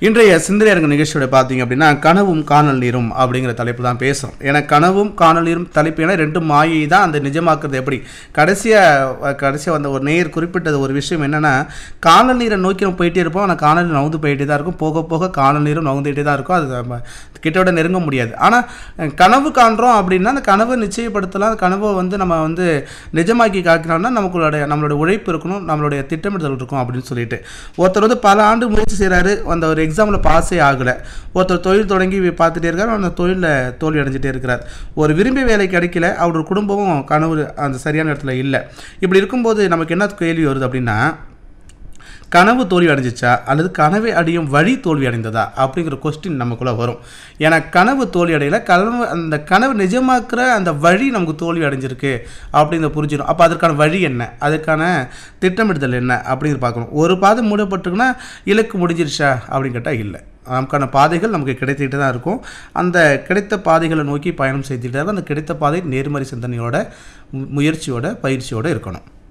இன்றைய சிந்தனை அரங்க நிகழ்ச்சியோட பார்த்தீங்க அப்படின்னா கனவும் காணல் நீரும் அப்படிங்கிற தலைப்பு தான் பேசுகிறோம் ஏன்னா கனவும் காணல் நீரும் தலைப்பு ஏன்னா ரெண்டு மாயை தான் அந்த நிஜமாக்குறது எப்படி கடைசியாக கடைசியாக வந்த ஒரு நேர் குறிப்பிட்டது ஒரு விஷயம் என்னென்னா காணல் நீரை நோக்கி நம்ம போயிட்டே இருப்போம் ஆனால் காணல் நீர் நவுந்து போயிட்டே தான் இருக்கும் போக போக காணல் நீரும் நவுந்துகிட்டே தான் இருக்கும் அது நம்ம கிட்டோட நெருங்க முடியாது ஆனால் கனவு காண்றோம் அப்படின்னா அந்த கனவை நிச்சயப்படுத்தலாம் அந்த கனவை வந்து நம்ம வந்து நிஜமாக்கி காக்கிறோம்னா நமக்குடைய நம்மளுடைய உழைப்பு இருக்கணும் நம்மளுடைய திட்டமிடுதல் இருக்கும் அப்படின்னு சொல்லிட்டு ஒருத்தர் வந்து பல ஆண்டு முயற்சி செய்கிறாரு அந்த ஒரு எக்ஸாமில் பாஸே ஆகலை ஒருத்தர் தொழில் தொடங்கி பார்த்துட்டே இருக்கார் அந்த தொழிலில் தோல்வி அடைஞ்சிட்டே இருக்கிறார் ஒரு விரும்பிய வேலை கிடைக்கல அவரோட குடும்பமும் கனவு அந்த சரியான இடத்துல இல்லை இப்படி இருக்கும்போது நமக்கு என்ன கேள்வி வருது அப்படின்னா கனவு தோல்வி அடைஞ்சிச்சா அல்லது கனவை அடையும் வழி தோல்வி அடைந்ததா அப்படிங்கிற கொஸ்டின் நமக்குள்ளே வரும் ஏன்னா கனவு தோல்வி அடையல கனவு அந்த கனவு நிஜமாக்குற அந்த வழி நமக்கு தோல்வி அடைஞ்சிருக்கு அப்படிங்கிறத புரிஞ்சிடும் அப்போ அதற்கான வழி என்ன அதுக்கான திட்டமிடுதல் என்ன அப்படிங்கிறது பார்க்கணும் ஒரு பாதை மூடப்பட்டிருக்குன்னா இலக்கு முடிஞ்சிருச்சா அப்படின்னு கேட்டால் இல்லை நமக்கான பாதைகள் நமக்கு கிடைத்துக்கிட்டு தான் இருக்கும் அந்த கிடைத்த பாதைகளை நோக்கி பயணம் செய்துட்டு அந்த கிடைத்த பாதை நேர்மறை சிந்தனையோட மு- முயற்சியோட பயிற்சியோட இருக்கணும்